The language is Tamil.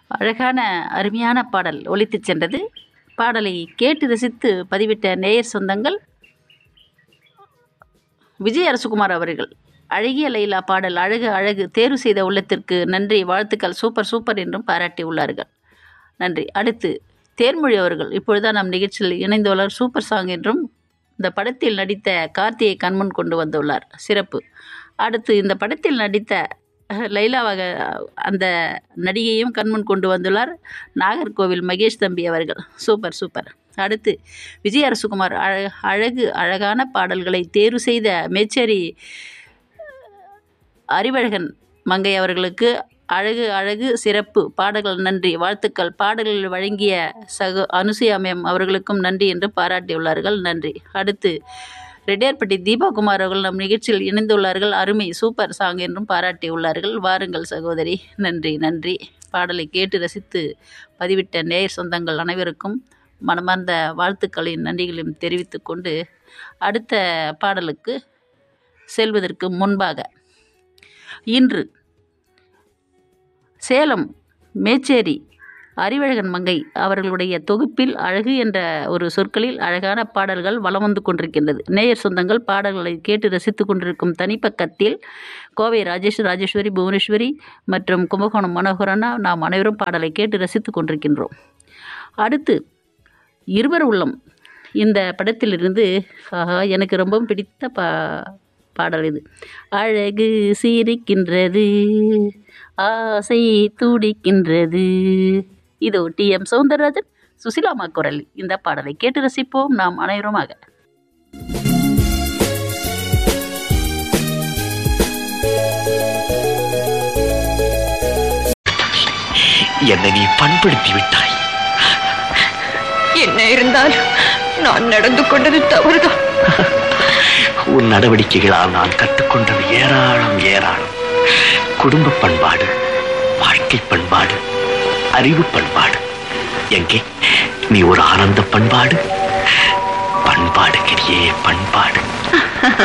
அழகான அருமையான பாடல் ஒலித்துச் சென்றது பாடலை கேட்டு ரசித்து பதிவிட்ட நேயர் சொந்தங்கள் விஜய் அரசுகுமார் அவர்கள் அழகிய லைலா பாடல் அழகு அழகு தேர்வு செய்த உள்ளத்திற்கு நன்றி வாழ்த்துக்கள் சூப்பர் சூப்பர் என்றும் பாராட்டி உள்ளார்கள் நன்றி அடுத்து தேர்மொழி அவர்கள் இப்பொழுதுதான் நம் நிகழ்ச்சியில் இணைந்துள்ளார் சூப்பர் சாங் என்றும் இந்த படத்தில் நடித்த கார்த்தியை கண்முன் கொண்டு வந்துள்ளார் சிறப்பு அடுத்து இந்த படத்தில் நடித்த லைலாவாக அந்த நடிகையும் கண்முன் கொண்டு வந்துள்ளார் நாகர்கோவில் மகேஷ் தம்பி அவர்கள் சூப்பர் சூப்பர் அடுத்து விஜய் அரசுகுமார் அழ அழகு அழகான பாடல்களை தேர்வு செய்த மேச்சேரி அறிவழகன் மங்கை அவர்களுக்கு அழகு அழகு சிறப்பு பாடல்கள் நன்றி வாழ்த்துக்கள் பாடல்கள் வழங்கிய சக அனுசுயா மேம் அவர்களுக்கும் நன்றி என்று பாராட்டியுள்ளார்கள் நன்றி அடுத்து ரெட்டியார்பட்டி தீபா குமார் அவர்கள் நம் நிகழ்ச்சியில் இணைந்துள்ளார்கள் அருமை சூப்பர் சாங் என்றும் பாராட்டியுள்ளார்கள் வாருங்கள் சகோதரி நன்றி நன்றி பாடலை கேட்டு ரசித்து பதிவிட்ட நேயர் சொந்தங்கள் அனைவருக்கும் மனமார்ந்த வாழ்த்துக்களையும் நன்றிகளையும் தெரிவித்துக் கொண்டு அடுத்த பாடலுக்கு செல்வதற்கு முன்பாக இன்று சேலம் மேச்சேரி அறிவழகன் மங்கை அவர்களுடைய தொகுப்பில் அழகு என்ற ஒரு சொற்களில் அழகான பாடல்கள் வலம் வந்து கொண்டிருக்கின்றது நேயர் சொந்தங்கள் பாடல்களை கேட்டு ரசித்து கொண்டிருக்கும் தனிப்பக்கத்தில் கோவை ராஜேஷ் ராஜேஸ்வரி புவனேஸ்வரி மற்றும் கும்பகோணம் மனோகரனா நாம் அனைவரும் பாடலை கேட்டு ரசித்து கொண்டிருக்கின்றோம் அடுத்து இருவர் உள்ளம் இந்த படத்திலிருந்து ஆஹா எனக்கு ரொம்பவும் பிடித்த பா பாடல் இது அழகு சிரிக்கின்றது ஆசை துடிக்கின்றது இதோ டி எம் சௌந்தரராஜன் சுசிலாமா குரல் இந்த பாடலை கேட்டு ரசிப்போம் நாம் அனைவருமாக என்னை நீ பண்படுத்தி விட்டாய் என்ன இருந்தாலும் நான் நடந்து கொண்டது தவறுதான் உன் நடவடிக்கைகளால் நான் கற்றுக்கொண்டது ஏராளம் ஏராளம் குடும்ப பண்பாடு வாழ்க்கை பண்பாடு அறிவு பண்பாடு எங்கே நீ ஒரு ஆனந்த பண்பாடு பண்பாடு கிரியே பண்பாடு